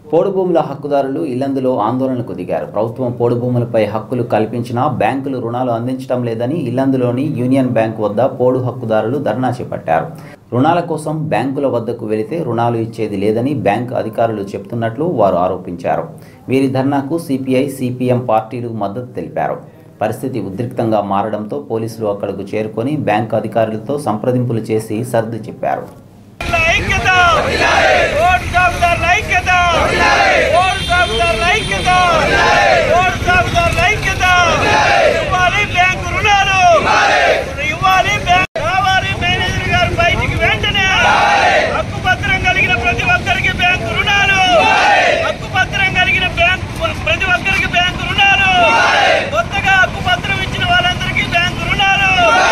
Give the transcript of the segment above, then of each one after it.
పోడు భూముల హక్కుదారులు ఇల్లందులో ఆందోళనకు దిగారు ప్రభుత్వం పోడు భూములపై హక్కులు కల్పించినా బ్యాంకులు రుణాలు అందించడం లేదని ఇల్లందులోని యూనియన్ బ్యాంక్ వద్ద పోడు హక్కుదారులు ధర్నా చేపట్టారు రుణాల కోసం బ్యాంకుల వద్దకు వెళితే రుణాలు ఇచ్చేది లేదని బ్యాంక్ అధికారులు చెప్తున్నట్లు వారు ఆరోపించారు వీరి ధర్నాకు సిపిఐ సిపిఎం పార్టీలు మద్దతు తెలిపారు పరిస్థితి ఉద్రిక్తంగా మారడంతో పోలీసులు అక్కడకు చేరుకొని బ్యాంకు అధికారులతో సంప్రదింపులు చేసి సర్ది చెప్పారు ఐక్యత ఓటు సాగుదారుల ఐక్యత ఓటు సాగుదారుల ఐక్యత ఓటు సాగుదారుల ఐక్యత ఇవ్వాలి బ్యాంకు రుణాలు ఇవ్వాలి బ్యాంకు కావాలి మేనేజర్ గారు బయటికి వెంటనే హక్కు పత్రం కలిగిన ప్రతి ఒక్కరికి బ్యాంకు రుణాలు హక్కు పత్రం కలిగిన బ్యాంకు ప్రతి ఒక్కరికి బ్యాంకు రుణాలు కొత్తగా హక్కు పత్రం ఇచ్చిన వాళ్ళందరికీ బ్యాంకు రుణాలు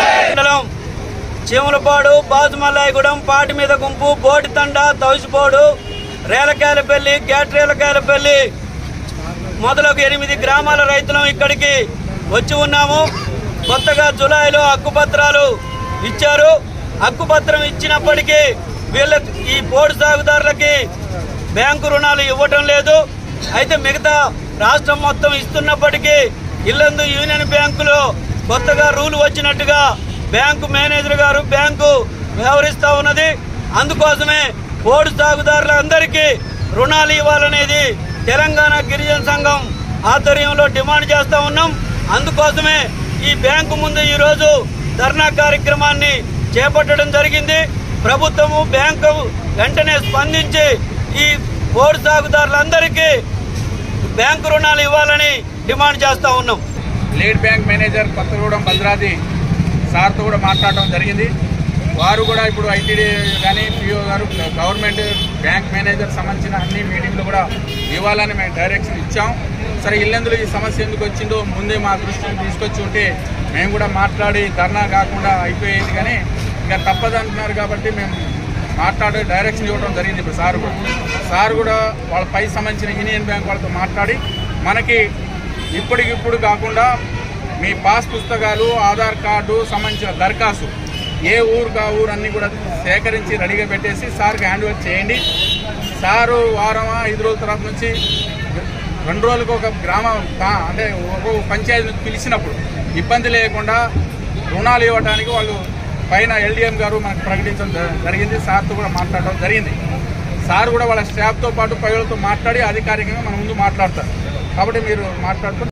చీమలపాడు బాతుమల్లాయగూడెం పాటి మీద గుంపు బోటి తండ తౌసిపోడు రేలకాయలపల్లి గేట్ రేలకాయలపల్లి మొదలగు ఎనిమిది గ్రామాల రైతులం ఇక్కడికి వచ్చి ఉన్నాము కొత్తగా జులైలో హక్కుపత్రాలు ఇచ్చారు హక్కుపత్రం ఇచ్చినప్పటికీ వీళ్ళ ఈ పోడు సాగుదారులకి బ్యాంకు రుణాలు ఇవ్వటం లేదు అయితే మిగతా రాష్ట్రం మొత్తం ఇస్తున్నప్పటికీ ఇల్లందు యూనియన్ బ్యాంకులో కొత్తగా రూల్ వచ్చినట్టుగా బ్యాంకు మేనేజర్ గారు బ్యాంకు వ్యవహరిస్తూ ఉన్నది అందుకోసమే పోడు సాగుదారులందరికీ రుణాలు ఇవ్వాలనేది తెలంగాణ గిరిజన సంఘం ఆధ్వర్యంలో డిమాండ్ చేస్తూ ఉన్నాం అందుకోసమే ఈ బ్యాంకు ముందు ఈరోజు ధర్నా కార్యక్రమాన్ని చేపట్టడం జరిగింది ప్రభుత్వము బ్యాంకు వెంటనే స్పందించి ఈ పోడు సాగుదారులందరికీ బ్యాంకు రుణాలు ఇవ్వాలని డిమాండ్ చేస్తూ ఉన్నాం lead bank manager Kothagudem Bhadradri సార్తో కూడా మాట్లాడడం జరిగింది వారు కూడా ఇప్పుడు ఐటీడీ కానీ పిఓ గారు గవర్నమెంట్ బ్యాంక్ మేనేజర్ సంబంధించిన అన్ని మీటింగ్లు కూడా ఇవ్వాలని మేము డైరెక్షన్ ఇచ్చాం సరే ఇల్లెందులో ఈ సమస్య ఎందుకు వచ్చిందో ముందే మా దృష్టికి తీసుకొచ్చి ఉంటే మేము కూడా మాట్లాడి ధర్నా కాకుండా అయిపోయేది కానీ ఇంకా తప్పదంటున్నారు కాబట్టి మేము మాట్లాడి డైరెక్షన్ ఇవ్వడం జరిగింది ఇప్పుడు సార్ కూడా సార్ కూడా వాళ్ళ పై సంబంధించిన యూనియన్ బ్యాంక్ వాళ్ళతో మాట్లాడి మనకి ఇప్పటికిప్పుడు కాకుండా మీ పాస్ పుస్తకాలు ఆధార్ కార్డు సంబంధించిన దరఖాస్తు ఏ ఊరు కా ఊరు అన్ని కూడా సేకరించి రెడీగా పెట్టేసి సార్కి హ్యాండ్ ఓవర్ చేయండి సారు వారం ఐదు రోజుల తర్వాత నుంచి రెండు రోజులకు ఒక గ్రామ పా- అంటే ఒక పంచాయతీ నుంచి పిలిచినప్పుడు ఇబ్బంది లేకుండా రుణాలు ఇవ్వడానికి వాళ్ళు పైన ఎల్డిఎం గారు మనకు ప్రకటించడం జ- జరిగింది సార్తో కూడా మాట్లాడడం జరిగింది సార్ కూడా వాళ్ళ స్టాఫ్తో పాటు పైలతో మాట్లాడి అధికారికంగా మన ముందు మాట్లాడతారు కాబట్టి మీరు మాట్లాడుతూ